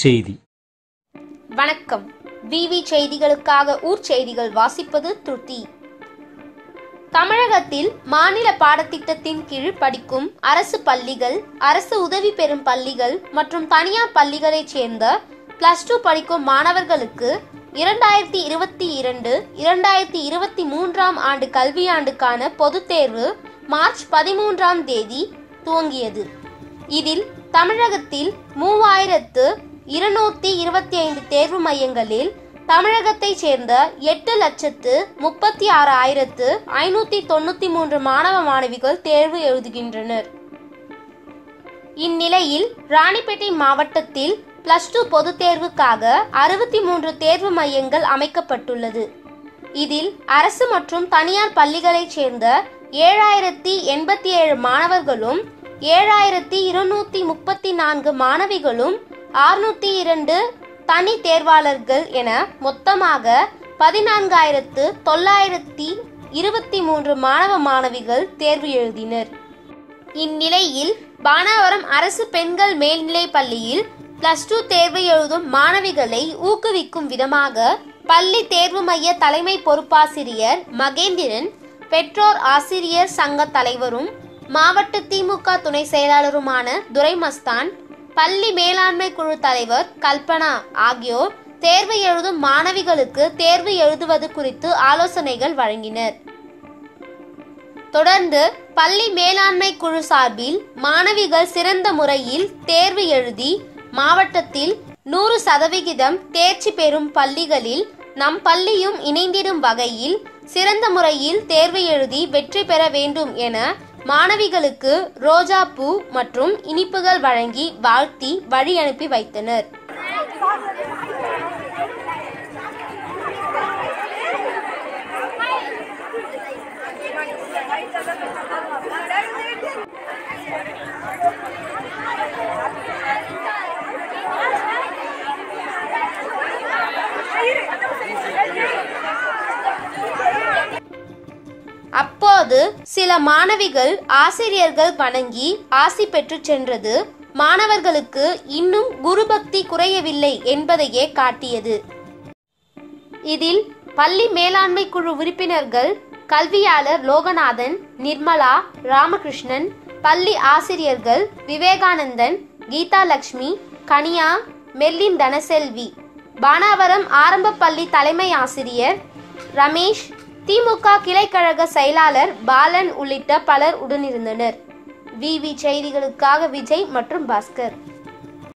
செய்தி வணக்கம் விவி செய்திகளுக்காக ஊர் செய்திகள் வாசிப்பது துருத்தி தமிழகத்தில் மாநில பாடத்திட்டத்தின் கீழ் படிக்கும் அரசு பள்ளிகள் அரசு உதவி பெறும் பள்ளிகள் மற்றும் தனியார் பள்ளிகளைச் சேர்ந்த பிளஸ் டூ படிக்கும் மாணவர்களுக்கு இரண்டாயிரத்தி இருபத்தி இரண்டு இரண்டாயிரத்தி இருபத்தி மூன்றாம் ஆண்டு கல்வியாண்டுக்கான பொதுத் தேர்வு மார்ச் பதிமூன்றாம் தேதி துவங்கியது இதில் தமிழகத்தில் மூவாயிரத்து இருநூத்தி இருபத்தி ஐந்து தேர்வு மையங்களில் தமிழகத்தைச் சேர்ந்த எட்டு லட்சத்து முப்பத்தி ஆறு ஆயிரத்து ஐநூத்தி தொண்ணூத்தி மூன்று மாணவ மாணவிகள் தேர்வு எழுதுகின்றனர் இந்நிலையில் ராணிப்பேட்டை மாவட்டத்தில் பிளஸ் டூ பொதுத் தேர்வுக்காக அறுபத்தி மூன்று தேர்வு மையங்கள் அமைக்கப்பட்டுள்ளது இதில் அரசு மற்றும் தனியார் பள்ளிகளைச் சேர்ந்த ஏழாயிரத்தி எண்பத்தி ஏழு மாணவர்களும் ஏழாயிரத்தி இருநூத்தி முப்பத்தி நான்கு மாணவிகளும் ஆறுநூத்தி இரண்டு தனி தேர்வாளர்கள் என மொத்தமாக பதினான்காயிரத்து தொள்ளாயிரத்தி இருபத்தி மூன்று மாணவ மாணவிகள் தேர்வு எழுதினர் இந்நிலையில் பானாவரம் அரசு பெண்கள் மேல்நிலைப் பள்ளியில் பிளஸ் டூ தேர்வு எழுதும் மாணவிகளை ஊக்குவிக்கும் விதமாக பள்ளி தேர்வு மைய தலைமை பொறுப்பாசிரியர் மகேந்திரன் பெற்றோர் ஆசிரியர் சங்க தலைவரும் மாவட்ட திமுக துணை செயலாளருமான துரைமஸ்தான் பள்ளி மேலாண்மை குழு தலைவர் கல்பனா ஆகியோர் தேர்வு எழுதும் மாணவிகளுக்கு தேர்வு எழுதுவது குறித்து ஆலோசனைகள் வழங்கினர் தொடர்ந்து பள்ளி மேலாண்மை குழு சார்பில் மாணவிகள் சிறந்த முறையில் தேர்வு எழுதி மாவட்டத்தில் நூறு சதவிகிதம் தேர்ச்சி பெறும் பள்ளிகளில் நம் பள்ளியும் இணைந்திடும் வகையில் சிறந்த முறையில் தேர்வு எழுதி வெற்றி பெற வேண்டும் என மாணவிகளுக்கு ரோஜா பூ மற்றும் இனிப்புகள் வழங்கி வாழ்த்தி வழி அனுப்பி வைத்தனர் அப்போது சில மாணவிகள் ஆசிரியர்கள் வணங்கி ஆசி பெற்று சென்றது மாணவர்களுக்கு இன்னும் குருபக்தி குறையவில்லை என்பதையே காட்டியது இதில் பள்ளி மேலாண்மை குழு உறுப்பினர்கள் கல்வியாளர் லோகநாதன் நிர்மலா ராமகிருஷ்ணன் பள்ளி ஆசிரியர்கள் விவேகானந்தன் கீதா லட்சுமி கனியா மெல்லின் தனசெல்வி பானாவரம் ஆரம்ப பள்ளி தலைமை ஆசிரியர் ரமேஷ் திமுக கிளைக்கழக செயலாளர் பாலன் உள்ளிட்ட பலர் உடனிருந்தனர் விவி செய்திகளுக்காக விஜய் மற்றும் பாஸ்கர்